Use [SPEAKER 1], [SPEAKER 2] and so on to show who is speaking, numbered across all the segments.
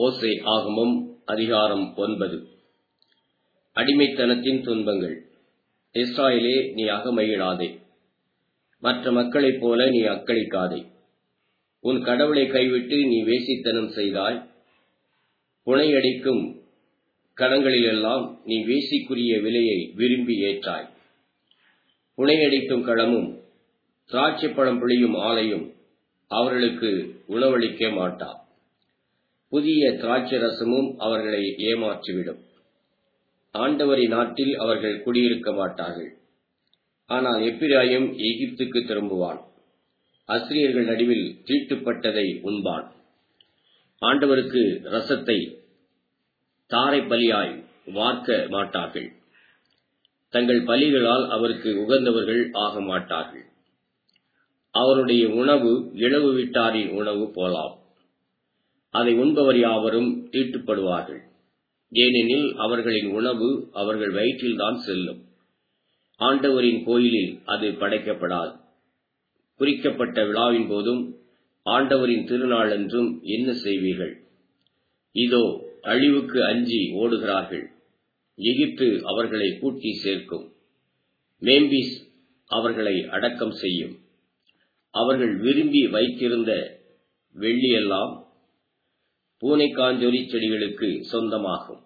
[SPEAKER 1] ஓசை ஆகமம் அதிகாரம் ஒன்பது அடிமைத்தனத்தின் துன்பங்கள் இஸ்ராயலே நீ அகமகிழாதே மற்ற மக்களைப் போல நீ அக்களிக்காதே உன் கடவுளை கைவிட்டு நீ வேசித்தனம் செய்தாய் புனையடிக்கும் களங்களிலெல்லாம் நீ வேசிக்குரிய விலையை விரும்பி ஏற்றாய் புனையடிக்கும் களமும் திராட்சைப்பழம் பிழியும் ஆலையும் அவர்களுக்கு உணவளிக்க மாட்டா புதிய திராட்சை ரசமும் அவர்களை ஏமாற்றிவிடும் ஆண்டவரின் நாட்டில் அவர்கள் குடியிருக்க மாட்டார்கள் ஆனால் எப்பிராயும் எகிப்துக்கு திரும்புவான் அசிரியர்கள் நடுவில் தீட்டுப்பட்டதை உண்பான் ஆண்டவருக்கு ரசத்தை தாரை பலியாய் வார்க்க மாட்டார்கள் தங்கள் பலிகளால் அவருக்கு உகந்தவர்கள் ஆக மாட்டார்கள் அவருடைய உணவு இளவு விட்டாரின் உணவு போலாம் அதை உண்பவர் யாவரும் தீட்டுப்படுவார்கள் ஏனெனில் அவர்களின் உணவு அவர்கள் வயிற்றில்தான் செல்லும் ஆண்டவரின் கோயிலில் அது படைக்கப்படாது குறிக்கப்பட்ட விழாவின் போதும் ஆண்டவரின் திருநாளென்றும் என்ன செய்வீர்கள் இதோ அழிவுக்கு அஞ்சி ஓடுகிறார்கள் எகிப்து அவர்களை கூட்டி சேர்க்கும் மேம்பிஸ் அவர்களை அடக்கம் செய்யும் அவர்கள் விரும்பி வைத்திருந்த வெள்ளியெல்லாம் பூனைக்காஞ்சொலி செடிகளுக்கு சொந்தமாகும்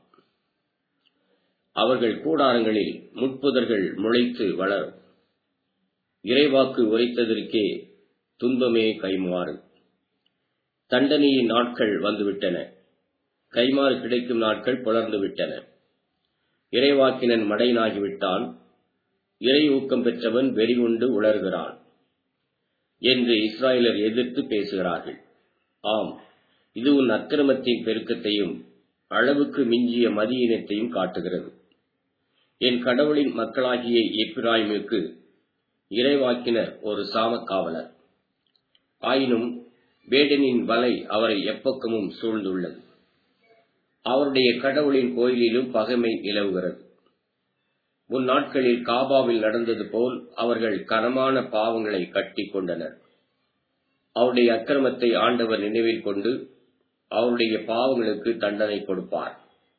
[SPEAKER 1] அவர்கள் கூடாரங்களில் முட்புதர்கள் முளைத்து வளரும் இறைவாக்கு உரைத்ததற்கே துன்பமே கைமாறு தண்டனையின் நாட்கள் வந்துவிட்டன கைமாறு கிடைக்கும் நாட்கள் புலர்ந்து விட்டன இறைவாக்கினன் மடையனாகிவிட்டான் இறை ஊக்கம் பெற்றவன் வெறிகுண்டு உளர்கிறான் என்று இஸ்ராயலர் எதிர்த்து பேசுகிறார்கள் ஆம் இது உன் அக்கிரமத்தின் பெருக்கத்தையும் அளவுக்கு மிஞ்சிய மதியினத்தையும் காட்டுகிறது என் கடவுளின் மக்களாகிய எப்பிராய்முக்கு இறைவாக்கினர் ஒரு சாமக்காவலர் ஆயினும் வேடனின் வலை அவரை எப்பக்கமும் சூழ்ந்துள்ளது அவருடைய கடவுளின் கோயிலிலும் பகைமை நிலவுகிறது முன் நாட்களில் காபாவில் நடந்தது போல் அவர்கள் கனமான பாவங்களை கட்டி கொண்டனர் அவருடைய அக்கிரமத்தை ஆண்டவர் நினைவில் கொண்டு அவருடைய பாவங்களுக்கு தண்டனை கொடுப்பார்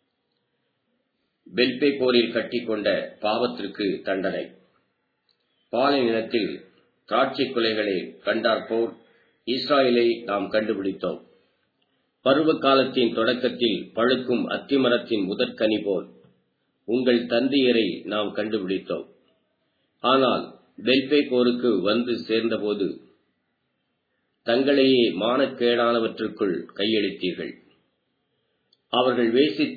[SPEAKER 1] பெல்பே போரில் கட்டிக்கொண்ட பாவத்திற்கு தண்டனை பாலை நிலத்தில் திராட்சை கொலைகளை கண்டாற்போல் இஸ்ராயலை நாம் கண்டுபிடித்தோம் பருவ காலத்தின் தொடக்கத்தில் பழுக்கும் அத்திமரத்தின் முதற்கனி போல் உங்கள் தந்தையரை நாம் கண்டுபிடித்தோம் ஆனால் பெல்பே போருக்கு வந்து சேர்ந்தபோது தங்களையே மானக்கேடானவற்றுக்குள் கையெழுத்தீர்கள் அவர்கள் வேசி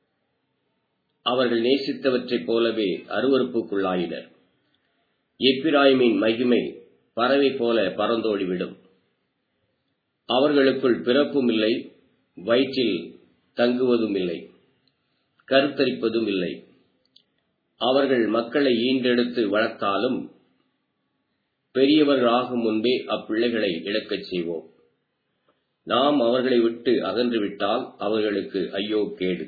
[SPEAKER 1] அவர்கள் நேசித்தவற்றைப் போலவே அருவறுப்புக்குள்ளாயினர் எப்பிராயுமின் மகிமை பறவை போல பறந்தோடிவிடும் அவர்களுக்குள் பிறப்பும் இல்லை வயிற்றில் தங்குவதும் இல்லை கருத்தரிப்பதும் இல்லை அவர்கள் மக்களை ஈண்டெடுத்து வளர்த்தாலும் பெரியவர்கள் ஆகும் முன்பே அப்பிள்ளைகளை இழக்கச் செய்வோம் நாம் அவர்களை விட்டு அகன்றுவிட்டால் அவர்களுக்கு ஐயோ கேடு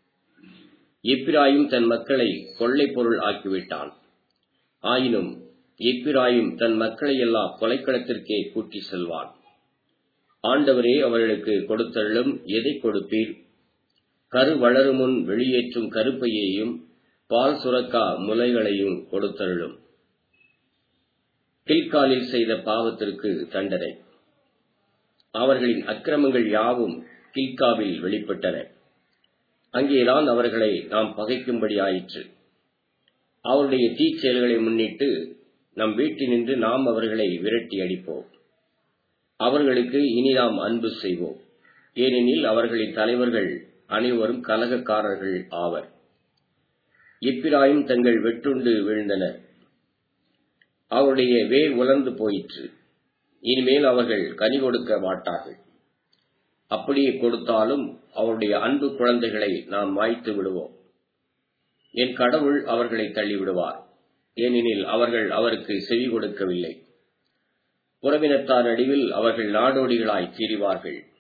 [SPEAKER 1] எப்பிராயும் தன் மக்களை கொள்ளை பொருள் ஆக்கிவிட்டான் ஆயினும் எப்பிராயும் தன் மக்களை எல்லாம் கொலைக்களத்திற்கே கூட்டி செல்வான் ஆண்டவரே அவர்களுக்கு கொடுத்தள்ளும் எதை கொடுப்பீர் கரு வளரும் முன் வெளியேற்றும் கருப்பையையும் பால் சுரக்கா முலைகளையும் கொடுத்தள்ளும் கில்காலில் செய்த பாவத்திற்கு தண்டனை அவர்களின் அக்கிரமங்கள் யாவும் கில்காவில் வெளிப்பட்டன அங்கேதான் அவர்களை நாம் பகைக்கும்படி ஆயிற்று அவருடைய தீச்செயல்களை முன்னிட்டு நம் வீட்டினின்று நாம் அவர்களை விரட்டி அடிப்போம் அவர்களுக்கு இனி நாம் அன்பு செய்வோம் ஏனெனில் அவர்களின் தலைவர்கள் அனைவரும் கலகக்காரர்கள் ஆவர் எப்பிராயும் தங்கள் வெட்டுண்டு விழுந்தனர் அவருடைய வேர் உலர்ந்து போயிற்று இனிமேல் அவர்கள் கனி கொடுக்க மாட்டார்கள் அப்படியே கொடுத்தாலும் அவருடைய அன்பு குழந்தைகளை நாம் மாய்த்து விடுவோம் என் கடவுள் அவர்களை தள்ளிவிடுவார் ஏனெனில் அவர்கள் அவருக்கு செவி கொடுக்கவில்லை புறவினத்தார் நடுவில் அவர்கள் நாடோடிகளாய் திரிவார்கள்